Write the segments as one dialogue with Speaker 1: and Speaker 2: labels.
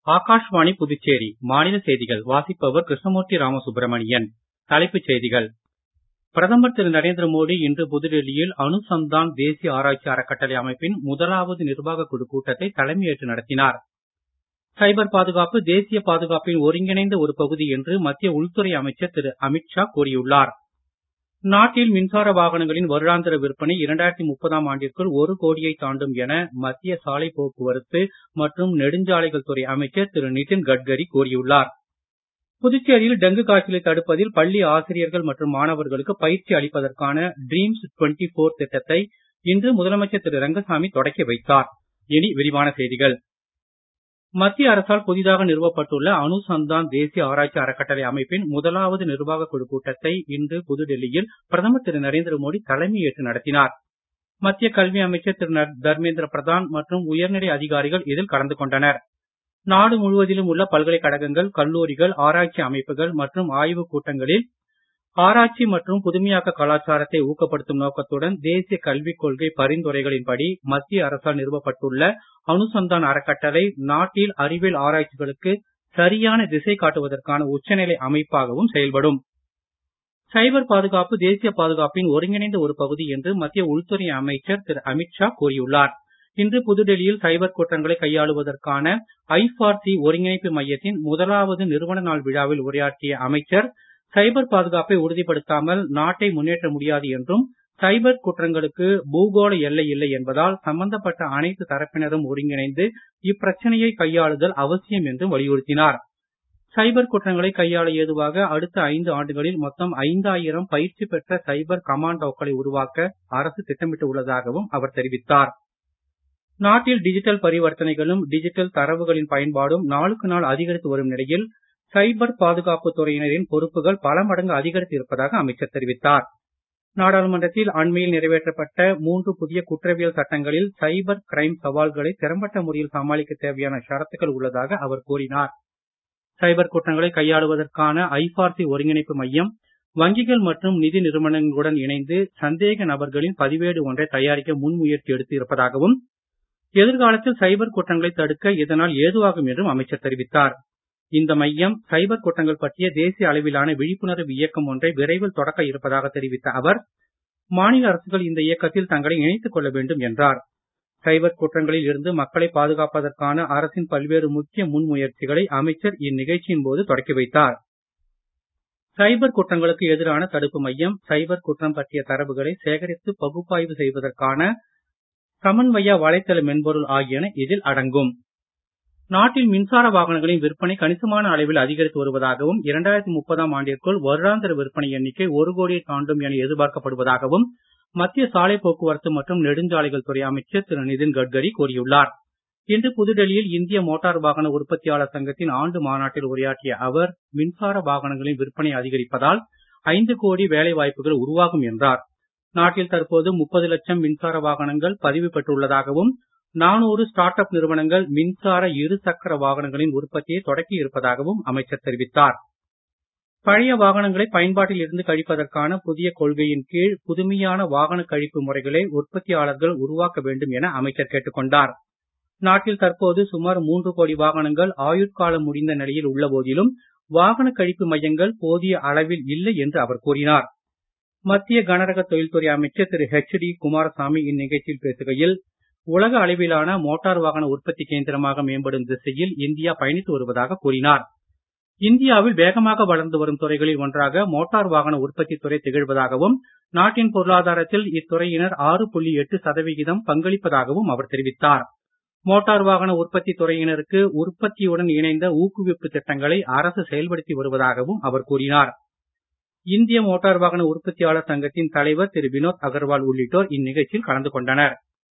Speaker 1: ஆகாஷ்வாணி புதுச்சேரி மாநில செய்திகள் வாசிப்பவர் கிருஷ்ணமூர்த்தி ராமசுப்ரமணியன் தலைப்புச் செய்திகள் பிரதமர் திரு நரேந்திர மோடி இன்று புதுடெல்லியில் அனுசந்தான் தேசிய ஆராய்ச்சி அறக்கட்டளை அமைப்பின் முதலாவது நிர்வாகக் குழு கூட்டத்தை தலைமையேற்று நடத்தினார் சைபர் பாதுகாப்பு தேசிய பாதுகாப்பின் ஒருங்கிணைந்த ஒரு பகுதி என்று மத்திய உள்துறை அமைச்சர் திரு அமித்ஷா கூறியுள்ளார் நாட்டில் மின்சார வாகனங்களின் வருடாந்திர விற்பனை இரண்டாயிரத்தி முப்பதாம் ஆண்டிற்குள் ஒரு கோடியை தாண்டும் என மத்திய சாலை போக்குவரத்து மற்றும் நெடுஞ்சாலைகள் துறை அமைச்சர் திரு நிதின் கட்கரி கூறியுள்ளார் புதுச்சேரியில் டெங்கு காய்ச்சலை தடுப்பதில் பள்ளி ஆசிரியர்கள் மற்றும் மாணவர்களுக்கு பயிற்சி அளிப்பதற்கான ட்ரீம்ஸ் டுவெண்டி போர் திட்டத்தை இன்று முதலமைச்சர் திரு ரங்கசாமி தொடக்கி வைத்தார் இனி விரிவான செய்திகள் மத்திய அரசால் புதிதாக நிறுவப்பட்டுள்ள அனுசந்தான் தேசிய ஆராய்ச்சி அறக்கட்டளை அமைப்பின் முதலாவது நிர்வாகக் குழு கூட்டத்தை இன்று புதுடெல்லியில் பிரதமர் திரு நரேந்திர மோடி தலைமையேற்று நடத்தினார் மத்திய கல்வி அமைச்சர் திரு தர்மேந்திர பிரதான் மற்றும் உயர்நிலை அதிகாரிகள் இதில் கலந்து கொண்டனர் நாடு முழுவதிலும் உள்ள பல்கலைக்கழகங்கள் கல்லூரிகள் ஆராய்ச்சி அமைப்புகள் மற்றும் ஆய்வுக் கூட்டங்களில் ஆராய்ச்சி மற்றும் புதுமையாக்க கலாச்சாரத்தை ஊக்கப்படுத்தும் நோக்கத்துடன் தேசிய கல்விக் கொள்கை பரிந்துரைகளின்படி மத்திய அரசால் நிறுவப்பட்டுள்ள அனுசந்தான் அறக்கட்டளை நாட்டில் அறிவியல் ஆராய்ச்சிகளுக்கு சரியான திசை காட்டுவதற்கான உச்சநிலை அமைப்பாகவும் செயல்படும் சைபர் பாதுகாப்பு தேசிய பாதுகாப்பின் ஒருங்கிணைந்த ஒரு பகுதி என்று மத்திய உள்துறை அமைச்சர் திரு அமித்ஷா கூறியுள்ளார் இன்று புதுடெல்லியில் சைபர் குற்றங்களை கையாளுவதற்கான ஐபார்சி ஒருங்கிணைப்பு மையத்தின் முதலாவது நிறுவன நாள் விழாவில் உரையாற்றிய அமைச்சர் சைபர் பாதுகாப்பை உறுதிப்படுத்தாமல் நாட்டை முன்னேற்ற முடியாது என்றும் சைபர் குற்றங்களுக்கு பூகோள எல்லை இல்லை என்பதால் சம்பந்தப்பட்ட அனைத்து தரப்பினரும் ஒருங்கிணைந்து இப்பிரச்சனையை கையாளுதல் அவசியம் என்றும் வலியுறுத்தினார் சைபர் குற்றங்களை கையாள ஏதுவாக அடுத்த ஐந்து ஆண்டுகளில் மொத்தம் ஐந்தாயிரம் பயிற்சி பெற்ற சைபர் கமாண்டோக்களை உருவாக்க அரசு திட்டமிட்டு உள்ளதாகவும் அவர் தெரிவித்தார் நாட்டில் டிஜிட்டல் பரிவர்த்தனைகளும் டிஜிட்டல் தரவுகளின் பயன்பாடும் நாளுக்கு நாள் அதிகரித்து வரும் நிலையில் சைபர் பாதுகாப்பு துறையினரின் பொறுப்புகள் பல மடங்கு அதிகரித்து இருப்பதாக அமைச்சர் தெரிவித்தார் நாடாளுமன்றத்தில் அண்மையில் நிறைவேற்றப்பட்ட மூன்று புதிய குற்றவியல் சட்டங்களில் சைபர் கிரைம் சவால்களை திறம்பட்ட முறையில் சமாளிக்க தேவையான ஷரத்துக்கள் உள்ளதாக அவர் கூறினார் சைபர் குற்றங்களை கையாளுவதற்கான ஐபார்சி ஒருங்கிணைப்பு மையம் வங்கிகள் மற்றும் நிதி நிறுவனங்களுடன் இணைந்து சந்தேக நபர்களின் பதிவேடு ஒன்றை தயாரிக்க முன்முயற்சி எடுத்து இருப்பதாகவும் எதிர்காலத்தில் சைபர் குற்றங்களை தடுக்க இதனால் ஏதுவாகும் என்றும் அமைச்சர் தெரிவித்தார் இந்த மையம் சைபர் குற்றங்கள் பற்றிய தேசிய அளவிலான விழிப்புணர்வு இயக்கம் ஒன்றை விரைவில் தொடக்க இருப்பதாக தெரிவித்த அவர் மாநில அரசுகள் இந்த இயக்கத்தில் தங்களை இணைத்துக் கொள்ள வேண்டும் என்றார் சைபர் குற்றங்களில் இருந்து மக்களை பாதுகாப்பதற்கான அரசின் பல்வேறு முக்கிய முன்முயற்சிகளை அமைச்சர் இந்நிகழ்ச்சியின் போது தொடக்கி வைத்தார் சைபர் குற்றங்களுக்கு எதிரான தடுப்பு மையம் சைபர் குற்றம் பற்றிய தரவுகளை சேகரித்து பகுப்பாய்வு செய்வதற்கான சமன்வய வலைத்தள மென்பொருள் ஆகியன இதில் அடங்கும் நாட்டில் மின்சார வாகனங்களின் விற்பனை கணிசமான அளவில் அதிகரித்து வருவதாகவும் இரண்டாயிரத்தி முப்பதாம் ஆண்டிற்குள் வருடாந்திர விற்பனை எண்ணிக்கை ஒரு கோடியை தாண்டும் என எதிர்பார்க்கப்படுவதாகவும் மத்திய சாலை போக்குவரத்து மற்றும் நெடுஞ்சாலைகள் துறை அமைச்சர் திரு நிதின் கட்கரி கூறியுள்ளார் இன்று புதுடெல்லியில் இந்திய மோட்டார் வாகன உற்பத்தியாளர் சங்கத்தின் ஆண்டு மாநாட்டில் உரையாற்றிய அவர் மின்சார வாகனங்களின் விற்பனை அதிகரிப்பதால் ஐந்து கோடி வேலை வாய்ப்புகள் உருவாகும் என்றார் நாட்டில் தற்போது முப்பது லட்சம் மின்சார வாகனங்கள் பதிவு பெற்றுள்ளதாகவும் நானூறு ஸ்டார்ட் அப் நிறுவனங்கள் மின்சார இரு சக்கர வாகனங்களின் உற்பத்தியை தொடக்கி இருப்பதாகவும் அமைச்சர் தெரிவித்தார் பழைய வாகனங்களை பயன்பாட்டில் இருந்து கழிப்பதற்கான புதிய கொள்கையின் கீழ் புதுமையான வாகன கழிப்பு முறைகளை உற்பத்தியாளர்கள் உருவாக்க வேண்டும் என அமைச்சர் கேட்டுக் கொண்டார் நாட்டில் தற்போது சுமார் மூன்று கோடி வாகனங்கள் ஆயுட்காலம் முடிந்த நிலையில் உள்ள போதிலும் வாகன கழிப்பு மையங்கள் போதிய அளவில் இல்லை என்று அவர் கூறினார் மத்திய கனரக தொழில்துறை அமைச்சர் திரு ஹெச் டி குமாரசாமி இந்நிகழ்ச்சியில் பேசுகையில் உலக அளவிலான மோட்டார் வாகன உற்பத்தி கேந்திரமாக மேம்படும் திசையில் இந்தியா பயணித்து வருவதாக கூறினார் இந்தியாவில் வேகமாக வளர்ந்து வரும் துறைகளில் ஒன்றாக மோட்டார் வாகன உற்பத்தி துறை திகழ்வதாகவும் நாட்டின் பொருளாதாரத்தில் இத்துறையினர் ஆறு புள்ளி எட்டு சதவிகிதம் பங்களிப்பதாகவும் அவர் தெரிவித்தார் மோட்டார் வாகன உற்பத்தி துறையினருக்கு உற்பத்தியுடன் இணைந்த ஊக்குவிப்பு திட்டங்களை அரசு செயல்படுத்தி வருவதாகவும் அவர் கூறினார் இந்திய மோட்டார் வாகன உற்பத்தியாளர் சங்கத்தின் தலைவர் திரு வினோத் அகர்வால் உள்ளிட்டோர் இந்நிகழ்ச்சியில் கலந்து கொண்டனர்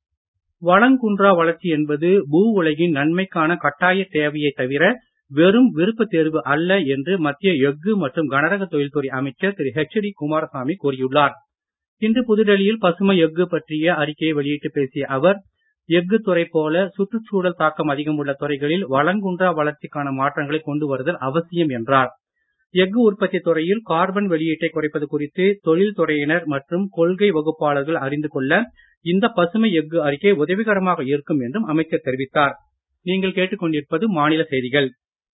Speaker 1: வளங்குன்றா வளர்ச்சி என்பது பூ உலகின் நன்மைக்கான கட்டாய தேவையை தவிர வெறும் விருப்ப தேர்வு அல்ல என்று மத்திய எஃகு மற்றும் கனரக தொழில்துறை அமைச்சர் திரு ஹெச் டி குமாரசாமி கூறியுள்ளார் இன்று புதுடெல்லியில் பசுமை எஃகு பற்றிய அறிக்கையை வெளியிட்டு பேசிய அவர் எஃகு துறை போல சுற்றுச்சூழல் தாக்கம் அதிகம் உள்ள துறைகளில் வளங்குன்றா வளர்ச்சிக்கான மாற்றங்களை கொண்டு வருதல் அவசியம் என்றார் எஃகு உற்பத்தி துறையில் கார்பன் வெளியீட்டை குறைப்பது குறித்து தொழில் துறையினர் மற்றும் கொள்கை வகுப்பாளர்கள் அறிந்து கொள்ள இந்த பசுமை எஃகு அறிக்கை உதவிகரமாக இருக்கும் என்றும் அமைச்சர் தெரிவித்தார் நீங்கள் கேட்டுக்கொண்டிருப்பது மாநில செய்திகள்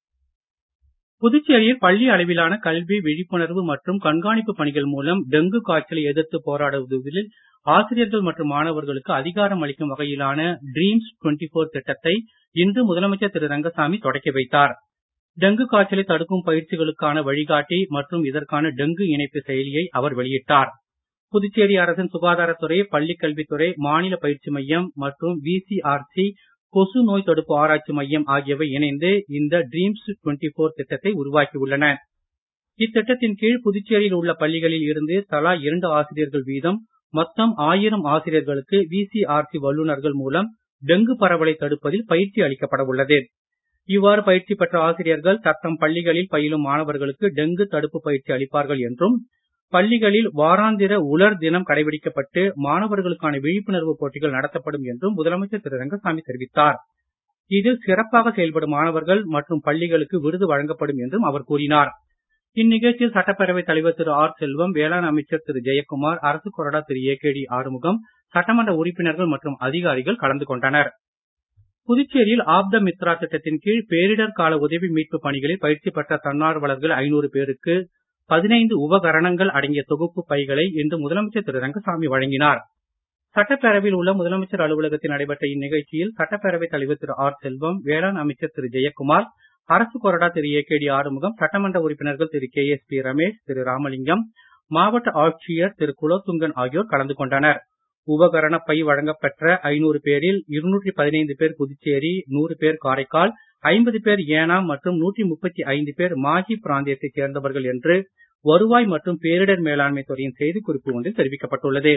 Speaker 1: புதுச்சேரியில் பள்ளி அளவிலான கல்வி விழிப்புணர்வு மற்றும் கண்காணிப்பு பணிகள் மூலம் டெங்கு காய்ச்சலை எதிர்த்து போராடுவதில் ஆசிரியர்கள் மற்றும் மாணவர்களுக்கு அதிகாரம் அளிக்கும் வகையிலான ட்ரீம்ஸ் 24 திட்டத்தை இன்று முதலமைச்சர் திரு ரங்கசாமி தொடக்கி வைத்தார் டெங்கு காய்ச்சலை தடுக்கும் பயிற்சிகளுக்கான வழிகாட்டி மற்றும் இதற்கான டெங்கு இணைப்பு செயலியை அவர் வெளியிட்டார் புதுச்சேரி அரசின் சுகாதாரத்துறை பள்ளிக் கல்வித்துறை மாநில பயிற்சி மையம் மற்றும் விசிஆர்சி கொசு நோய் தடுப்பு ஆராய்ச்சி மையம் ஆகியவை இணைந்து இந்த ட்ரீம்ஸ் 24 திட்டத்தை உருவாக்கி உள்ளன இத்திட்டத்தின் கீழ் புதுச்சேரியில் உள்ள பள்ளிகளில் இருந்து தலா இரண்டு ஆசிரியர்கள் வீதம் மொத்தம் ஆயிரம் ஆசிரியர்களுக்கு விசிஆர்சி வல்லுநர்கள் மூலம் டெங்கு பரவலை தடுப்பதில் பயிற்சி அளிக்கப்பட உள்ளது இவ்வாறு பயிற்சி பெற்ற ஆசிரியர்கள் தத்தம் பள்ளிகளில் பயிலும் மாணவர்களுக்கு டெங்கு தடுப்பு பயிற்சி அளிப்பார்கள் என்றும் பள்ளிகளில் வாராந்திர உலர் தினம் கடைபிடிக்கப்பட்டு மாணவர்களுக்கான விழிப்புணர்வு போட்டிகள் நடத்தப்படும் என்றும் முதலமைச்சர் திரு ரங்கசாமி தெரிவித்தார் இதில் சிறப்பாக செயல்படும் மாணவர்கள் மற்றும் பள்ளிகளுக்கு விருது வழங்கப்படும் என்றும் அவர் கூறினார் இந்நிகழ்ச்சியில் சட்டப்பேரவைத் தலைவர் திரு ஆர் செல்வம் வேளாண் அமைச்சர் திரு ஜெயக்குமார் அரசு கொறடா திரு ஏகேடி ஆறுமுகம் சட்டமன்ற உறுப்பினர்கள் மற்றும் அதிகாரிகள் கலந்து கொண்டனர் புதுச்சேரியில் ஆப்த மித்ரா திட்டத்தின் கீழ் பேரிடர் கால உதவி மீட்பு பணிகளில் பயிற்சி பெற்ற தன்னார்வலர்கள் ஐநூறு பேருக்கு பதினைந்து உபகரணங்கள் அடங்கிய தொகுப்பு பைகளை இன்று முதலமைச்சர் திரு ரங்கசாமி வழங்கினார் சட்டப்பேரவையில் உள்ள முதலமைச்சர் அலுவலகத்தில் நடைபெற்ற இந்நிகழ்ச்சியில் சட்டப்பேரவைத் தலைவர் திரு ஆர் செல்வம் வேளாண் அமைச்சர் திரு ஜெயக்குமார் அரசு கொறடா திரு ஏகேடி ஆறுமுகம் சட்டமன்ற உறுப்பினர்கள் Thiru K S P Ramesh Thiru Ramalingam மாவட்ட ஆட்சியர் திரு குலோத்துங்கன் ஆகியோர் கலந்து கொண்டனர் உபகரண பை வழங்கப்பெற்ற ஐநூறு பேரில் இருநூற்றி பதினைந்து பேர் புதுச்சேரி நூறு பேர் காரைக்கால் ஐம்பது பேர் ஏனாம் மற்றும் நூற்றி முப்பத்தி ஐந்து பேர் மாஹி பிராந்தியத்தைச் சேர்ந்தவர்கள் என்று வருவாய் மற்றும் பேரிடர் மேலாண்மை துறையின் செய்திக்குறிப்பு ஒன்றில் தெரிவிக்கப்பட்டுள்ளது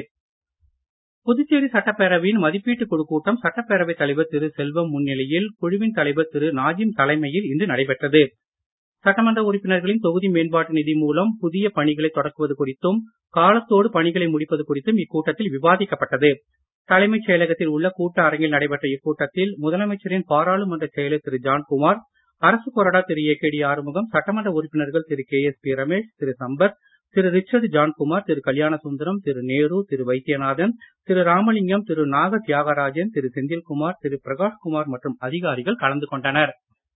Speaker 1: புதுச்சேரி சட்டப்பேரவையின் மதிப்பீட்டுக் குழு கூட்டம் சட்டப்பேரவைத் தலைவர் திரு செல்வம் முன்னிலையில் குழுவின் தலைவர் திரு நாஜிம் தலைமையில் இன்று நடைபெற்றது சட்டமன்ற உறுப்பினர்களின் தொகுதி மேம்பாட்டு நிதி மூலம் புதிய பணிகளை தொடக்குவது குறித்தும் காலத்தோடு பணிகளை முடிப்பது குறித்தும் இக்கூட்டத்தில் விவாதிக்கப்பட்டது தலைமைச் செயலகத்தில் உள்ள கூட்ட அரங்கில் நடைபெற்ற இக்கூட்டத்தில் முதலமைச்சரின் பாராளுமன்ற செயலர் திரு ஜான்குமார் அரசு கொறடா திரு ஏகேடி ஆறுமுகம் சட்டமன்ற உறுப்பினர்கள் Thiru K S P Ramesh Thiru Sampath Thiru Richard Jankumar Thiru Kalyana Sundaram திரு நேரு திரு வைத்தியநாதன் திரு ராமலிங்கம் திரு நாக தியாகராஜன் திரு செந்தில்குமார் திரு பிரகாஷ்குமார் மற்றும் அதிகாரிகள் கலந்து கொண்டனர்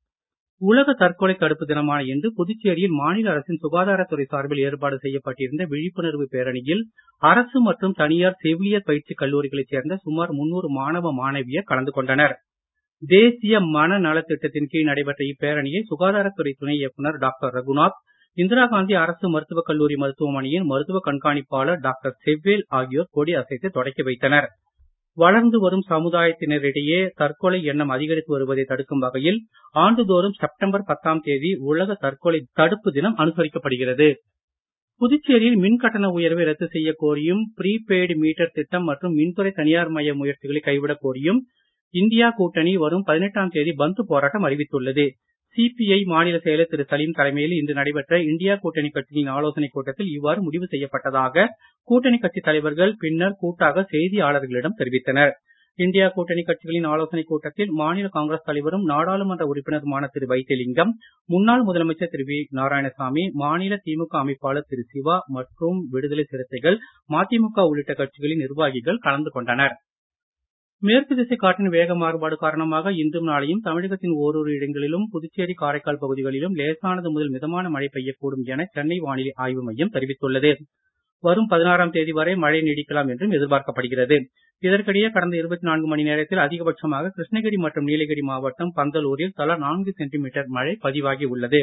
Speaker 1: உலக தற்கொலை தடுப்பு தினமான இன்று புதுச்சேரியில் மாநில அரசின் சுகாதாரத்துறை சார்பில் ஏற்பாடு செய்யப்பட்டிருந்த விழிப்புணர்வு பேரணியில் அரசு மற்றும் தனியார் செவிலியர் பயிற்சி கல்லூரிகளைச் சேர்ந்த சுமார் முன்னூறு மாணவ மாணவியர் கலந்து கொண்டனர் தேசிய மன நலத் திட்டத்தின் கீழ் நடைபெற்ற இப்பேரணியை சுகாதாரத்துறை துணை இயக்குனர் டாக்டர் ரகுநாத் இந்திரா காந்தி அரசு மருத்துவக் கல்லூரி மருத்துவமனையின் மருத்துவ கண்காணிப்பாளர் டாக்டர் செவ்வேல் ஆகியோர் கொடி அசைத்து தொடக்கி வைத்தனர் வளர்ந்து வரும் சமுதாயத்தினரிடையே தற்கொலை எண்ணம் அதிகரித்து வருவதை தடுக்கும் வகையில் ஆண்டுதோறும் செப்டம்பர் பத்தாம் தேதி உலக தற்கொலை தடுப்பு தினம் அனுசரிக்கப்படுகிறது புதுச்சேரியில் மின் கட்டண உயர்வை ரத்து செய்ய கோரியும் ப்ரீபெய்டு மீட்டர் திட்டம் மற்றும் மின்துறை தனியார் மய முயற்சிகளை கைவிடக் கோரியும் இந்தியா கூட்டணி வரும் பதினெட்டாம் தேதி பந்த் போராட்டம் அறிவித்துள்ளது சிபிஐ மாநில செயலர் திரு சலீம் தலைமையில் இன்று நடைபெற்ற இந்தியா கூட்டணி கட்சியின் ஆலோசனைக் கூட்டத்தில் இவ்வாறு முடிவு செய்யப்பட்டதாக கூட்டணி கட்சி தலைவர்கள் பின்னர் கூட்டாக செய்தியாளர்களிடம் தெரிவித்தனர் இந்தியா கூட்டணி கட்சிகளின் ஆலோசனைக் கூட்டத்தில் மாநில காங்கிரஸ் தலைவரும் நாடாளுமன்ற உறுப்பினருமான திரு வைத்திலிங்கம் முன்னாள் முதலமைச்சர் திரு வி நாராயணசாமி மாநில திமுக அமைப்பாளர் திரு சிவா மற்றும் விடுதலை சிறுத்தைகள் மதிமுக உள்ளிட்ட கட்சிகளின் நிர்வாகிகள் கலந்து கொண்டனர் மேற்கு திசை காற்றின் வேக மாறுபாடு காரணமாக இன்றும் நாளையும் தமிழகத்தின் ஓரிரு இடங்களிலும் புதுச்சேரி காரைக்கால் பகுதிகளிலும் லேசானது முதல் மிதமான மழை பெய்யக்கூடும் என சென்னை வானிலை ஆய்வு மையம் தெரிவித்துள்ளது வரும் பதினாறாம் தேதி வரை மழை நீடிக்கலாம் என்றும் எதிர்பார்க்கப்படுகிறது இதற்கிடையே கடந்த இருபத்தி நான்கு மணி நேரத்தில் அதிகபட்சமாக கிருஷ்ணகிரி மற்றும் நீலகிரி மாவட்டம் பந்தலூரில் தலா நான்கு சென்டிமீட்டர் மழை பதிவாகி உள்ளது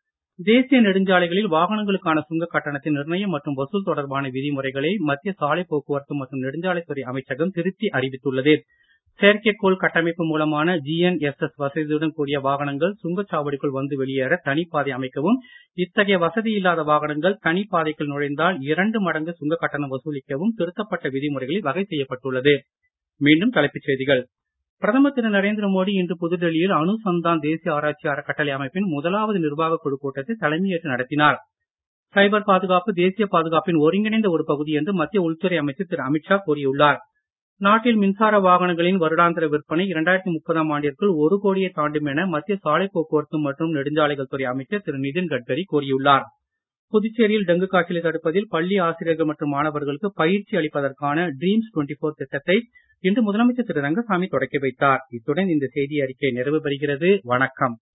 Speaker 1: தேசிய நெடுஞ்சாலைகளில் வாகனங்களுக்கான சுங்க கட்டணத்தின் நிர்ணயம் மற்றும் வசூல் தொடர்பான விதிமுறைகளை மத்திய சாலை போக்குவரத்து மற்றும் நெடுஞ்சாலைத்துறை அமைச்சகம் திருத்தி அறிவித்துள்ளது செயற்கைக்கோள் கட்டமைப்பு மூலமான ஜிஎன்எஸ்எஸ் வசதியுடன் கூடிய வாகனங்கள் சுங்கச்சாவடிக்குள் வந்து வெளியேற தனிப்பாதை அமைக்கவும் இத்தகைய வசதி இல்லாத வாகனங்கள் தனிப்பாதைக்குள் நுழைந்தால் இரண்டு மடங்கு சுங்க கட்டணம் வசூலிக்கவும் திருத்தப்பட்ட விதிமுறைகளில் வகை செய்யப்பட்டுள்ளது மீண்டும் தலைப்புச் செய்திகள் பிரதமர் திரு நரேந்திர மோடி இன்று புதுடெல்லியில் அணுசந்தான் தேசிய ஆராய்ச்சி அறக்கட்டளை அமைப்பின் முதலாவது நிர்வாக குழு கூட்டத்தை தலைமையேற்று நடத்தினார் சைபர் பாதுகாப்பு தேசிய பாதுகாப்பின் ஒருங்கிணைந்த ஒரு பகுதி என்று மத்திய உள்துறை அமைச்சர் திரு அமித்ஷா கூறியுள்ளார் நாட்டில் மின்சார வாகனங்களின் வருடாந்திர விற்பனை இரண்டாயிரத்தி முப்பதாம் ஆண்டிற்குள் ஒரு கோடியை தாண்டும் என மத்திய சாலை போக்குவரத்து மற்றும் நெடுஞ்சாலைகள் துறை அமைச்சர் திரு நிதின் கட்கரி கூறியுள்ளார் புதுச்சேரியில் டெங்கு காய்ச்சலை தடுப்பதில் பள்ளி ஆசிரியர்கள் மற்றும் மாணவர்களுக்கு பயிற்சி அளிப்பதற்கான ட்ரீம்ஸ் 24 திட்டத்தை இன்று முதலமைச்சர் திரு ரங்கசாமி தொடக்கி வைத்தார் இத்துடன் இந்த செய்தி அறிக்கை நிறைவு பெறுகிறது வணக்கம்